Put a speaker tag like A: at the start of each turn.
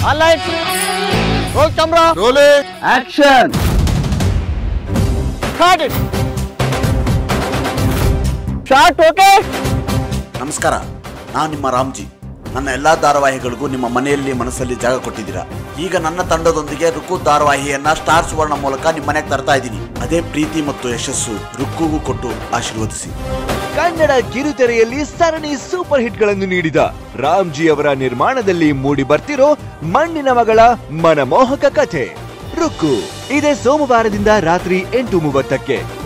A: light roll camera
B: rolling
A: action start it short okay
B: ನಮಸ್ಕಾರ ನಾನು ನಿಮ್ಮ ರಾಮ್ಜಿ ನನ್ನ ಎಲ್ಲಾ ಧಾರಾವಾಹಿಗಳಿಗೂ ನಿಮ್ಮ ಮನೆಯಲ್ಲಿ ಮನಸ್ಸಲ್ಲಿ ಜಾಗ ಕೊಟ್ಟಿದ್ದೀರಾ ಈಗ ನನ್ನ ತಂಡದೊಂದಿಗೆ ರುಕು ಧಾರಾವಾಹಿಯನ್ನ ಸ್ಟಾರ್ ಸುವರ್ಣ ಮೂಲಕ ನಿಮ್ಮ ಮನೆಗೆ ತರ್ತಾ ಇದ್ದೀನಿ ಅದೇ ಪ್ರೀತಿ ಮತ್ತು ಯಶಸ್ಸು ರುಕ್ಕುಗೂ ಕೊಟ್ಟು ಆಶೀರ್ವದಿಸಿ
C: ಕನ್ನಡ ಕಿರುತೆರೆಯಲ್ಲಿ ಸರಣಿ ಸೂಪರ್ ಹಿಟ್ಗಳನ್ನು ನೀಡಿದ ರಾಮ್ಜಿ ಅವರ ನಿರ್ಮಾಣದಲ್ಲಿ ಮೂಡಿ ಬರ್ತಿರೋ ಮಣ್ಣಿನ ಮಗಳ ಮನಮೋಹಕ ಕಥೆ ರುಕ್ಕು ಇದೇ ಸೋಮವಾರದಿಂದ ರಾತ್ರಿ ಎಂಟು ಮೂವತ್ತಕ್ಕೆ